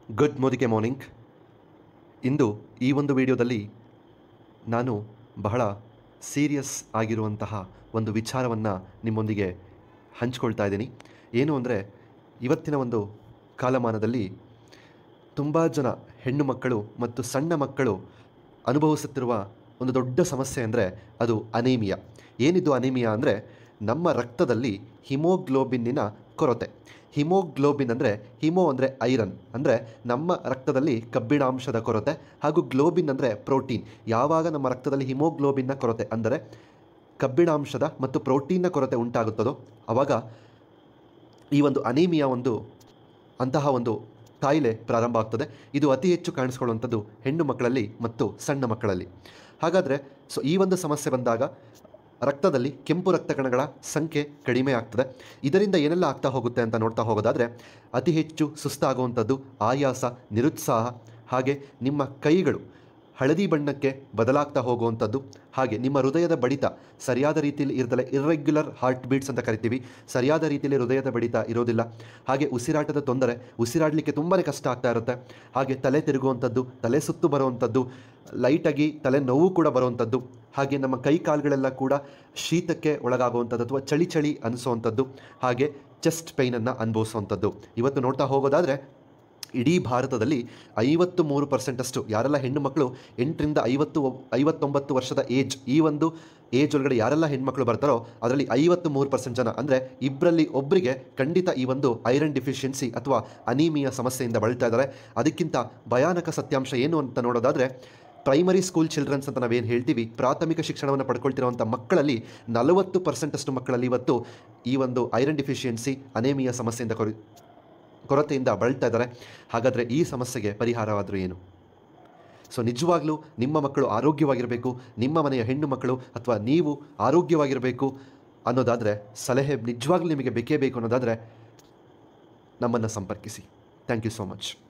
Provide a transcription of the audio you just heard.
good ಮೋದಿಕೆ morning ಇಂದು ಈ ಒಂದು ವಿಡಿಯೋದಲ್ಲಿ ನಾನು ಬಹಳ ಸೀರಿಯಸ್ ಆಗಿರುವಂತಹ ಒಂದು ವಿಚಾರವನ್ನು ನಿಮ್ಮೊಂದಿಗೆ ಹಂಚ್ಕೊಳ್ತಾ ಇದ್ದೀನಿ ಏನು ಅಂದರೆ ಇವತ್ತಿನ ಒಂದು ಕಾಲಮಾನದಲ್ಲಿ ತುಂಬ ಜನ ಹೆಣ್ಣು ಮಕ್ಕಳು ಮತ್ತು ಸಣ್ಣ ಮಕ್ಕಳು ಅನುಭವಿಸುತ್ತಿರುವ ಒಂದು ದೊಡ್ಡ ಸಮಸ್ಯೆ ಅಂದರೆ ಅದು ಅನೇಮಿಯಾ ಏನಿದು ಅನೇಮಿಯಾ ಅಂದರೆ ನಮ್ಮ ರಕ್ತದಲ್ಲಿ ಹಿಮೋಗ್ಲೋಬಿನ್ನಿನ ಕೊರತೆ ಹಿಮೋಗ್ಲೋಬಿನ್ ಅಂದರೆ ಹಿಮೋ ಅಂದರೆ ಐರನ್ ಅಂದರೆ ನಮ್ಮ ರಕ್ತದಲ್ಲಿ ಕಬ್ಬಿಣಾಂಶದ ಕೊರತೆ ಹಾಗೂ ಗ್ಲೋಬಿನ್ ಅಂದರೆ ಪ್ರೋಟೀನ್ ಯಾವಾಗ ನಮ್ಮ ರಕ್ತದಲ್ಲಿ ಹಿಮೋಗ್ಲೋಬಿನ್ನ ಕೊರತೆ ಅಂದರೆ ಕಬ್ಬಿಣಾಂಶದ ಮತ್ತು ಪ್ರೋಟೀನ್ನ ಕೊರತೆ ಉಂಟಾಗುತ್ತದೋ ಆವಾಗ ಈ ಒಂದು ಅನೇಮಿಯಾ ಒಂದು ಅಂತಹ ಒಂದು ಕಾಯಿಲೆ ಪ್ರಾರಂಭ ಆಗ್ತದೆ ಇದು ಅತಿ ಹೆಚ್ಚು ಕಾಣಿಸ್ಕೊಳ್ಳುವಂಥದ್ದು ಹೆಣ್ಣು ಮಕ್ಕಳಲ್ಲಿ ಮತ್ತು ಸಣ್ಣ ಮಕ್ಕಳಲ್ಲಿ ಹಾಗಾದರೆ ಸೊ ಈ ಒಂದು ಸಮಸ್ಯೆ ಬಂದಾಗ ರಕ್ತದಲ್ಲಿ ಕೆಂಪು ರಕ್ತ ಕಣಗಳ ಸಂಖ್ಯೆ ಕಡಿಮೆ ಆಗ್ತದೆ ಇದರಿಂದ ಏನೆಲ್ಲ ಆಗ್ತಾ ಹೋಗುತ್ತೆ ಅಂತ ನೋಡ್ತಾ ಹೋಗೋದಾದರೆ ಅತಿ ಹೆಚ್ಚು ಸುಸ್ತಾಗುವಂಥದ್ದು ಆಯಾಸ ನಿರುತ್ಸಾಹ ಹಾಗೆ ನಿಮ್ಮ ಕೈಗಳು ಹಳದಿ ಬಣ್ಣಕ್ಕೆ ಬದಲಾಗ್ತಾ ಹೋಗುವಂಥದ್ದು ಹಾಗೆ ನಿಮ್ಮ ಹೃದಯದ ಬಡಿತ ಸರಿಯಾದ ರೀತಿಯಲ್ಲಿ ಇರದಲೆ ಇರ್ರೆಗ್ಯುಲರ್ ಹಾರ್ಟ್ ಬೀಟ್ಸ್ ಅಂತ ಕರಿತೀವಿ ಸರಿಯಾದ ರೀತಿಯಲ್ಲಿ ಹೃದಯದ ಬಡಿತ ಇರೋದಿಲ್ಲ ಹಾಗೆ ಉಸಿರಾಟದ ತೊಂದರೆ ಉಸಿರಾಡಲಿಕ್ಕೆ ತುಂಬಾ ಕಷ್ಟ ಆಗ್ತಾ ಇರುತ್ತೆ ಹಾಗೆ ತಲೆ ತಿರುಗುವಂಥದ್ದು ತಲೆ ಸುತ್ತು ಬರುವಂಥದ್ದು ಲೈಟಾಗಿ ತಲೆ ನೋವು ಕೂಡ ಬರುವಂಥದ್ದು ಹಾಗೆ ನಮ್ಮ ಕೈ ಕಾಲುಗಳೆಲ್ಲ ಕೂಡ ಶೀತಕ್ಕೆ ಒಳಗಾಗುವಂಥದ್ದು ಅಥವಾ ಚಳಿ ಚಳಿ ಅನಿಸುವಂಥದ್ದು ಹಾಗೆ ಚೆಸ್ಟ್ ಪೈನನ್ನು ಅನುಭವಿಸುವಂಥದ್ದು ಇವತ್ತು ನೋಡ್ತಾ ಹೋಗೋದಾದರೆ ಇಡೀ ಭಾರತದಲ್ಲಿ ಐವತ್ತು ಮೂರು ಪರ್ಸೆಂಟಷ್ಟು ಯಾರೆಲ್ಲ ಹೆಣ್ಣು ಮಕ್ಕಳು ಎಂಟರಿಂದ ಐವತ್ತು ಐವತ್ತೊಂಬತ್ತು ವರ್ಷದ ಏಜ್ ಈ ಒಂದು ಏಜ್ ಒಳಗಡೆ ಯಾರೆಲ್ಲ ಹೆಣ್ಮಕ್ಳು ಬರ್ತಾರೋ ಅದರಲ್ಲಿ ಐವತ್ತು ಮೂರು ಪರ್ಸೆಂಟ್ ಜನ ಅಂದರೆ ಇಬ್ಬರಲ್ಲಿ ಒಬ್ಬರಿಗೆ ಖಂಡಿತ ಈ ಒಂದು ಐರನ್ ಡಿಫಿಷಿಯನ್ಸಿ ಅಥವಾ ಅನೀಮಿಯ ಸಮಸ್ಯೆಯಿಂದ ಬಳಲ್ತಾ ಇದ್ದಾರೆ ಅದಕ್ಕಿಂತ ಭಯಾನಕ ಸತ್ಯಾಂಶ ಏನು ಅಂತ ನೋಡೋದಾದರೆ ಪ್ರೈಮರಿ ಸ್ಕೂಲ್ ಚಿಲ್ಡ್ರನ್ಸ್ ಅಂತ ನಾವೇನು ಹೇಳ್ತೀವಿ ಪ್ರಾಥಮಿಕ ಶಿಕ್ಷಣವನ್ನು ಪಡ್ಕೊಳ್ತಿರುವಂಥ ಮಕ್ಕಳಲ್ಲಿ ನಲವತ್ತು ಪರ್ಸೆಂಟಷ್ಟು ಮಕ್ಕಳಲ್ಲಿ ಇವತ್ತು ಈ ಒಂದು ಐರನ್ ಡಿಫಿಷಿಯನ್ಸಿ ಅನೇಮಿಯ ಸಮಸ್ಯೆಯಿಂದ ಕೊರಿ ಕೊರತೆಯಿಂದ ಬಳಲ್ತಾ ಇದ್ದಾರೆ ಹಾಗಾದರೆ ಈ ಸಮಸ್ಯೆಗೆ ಪರಿಹಾರವಾದರೂ ಏನು ಸೊ ನಿಜವಾಗ್ಲೂ ನಿಮ್ಮ ಮಕ್ಕಳು ಆರೋಗ್ಯವಾಗಿರಬೇಕು ನಿಮ್ಮ ಮನೆಯ ಹೆಣ್ಣು ಮಕ್ಕಳು ಅಥವಾ ನೀವು ಆರೋಗ್ಯವಾಗಿರಬೇಕು ಅನ್ನೋದಾದರೆ ಸಲಹೆ ನಿಜವಾಗ್ಲೂ ನಿಮಗೆ ಬೇಕೇ ಬೇಕು ಅನ್ನೋದಾದರೆ ನಮ್ಮನ್ನು ಸಂಪರ್ಕಿಸಿ ಥ್ಯಾಂಕ್ ಯು ಸೋ ಮಚ್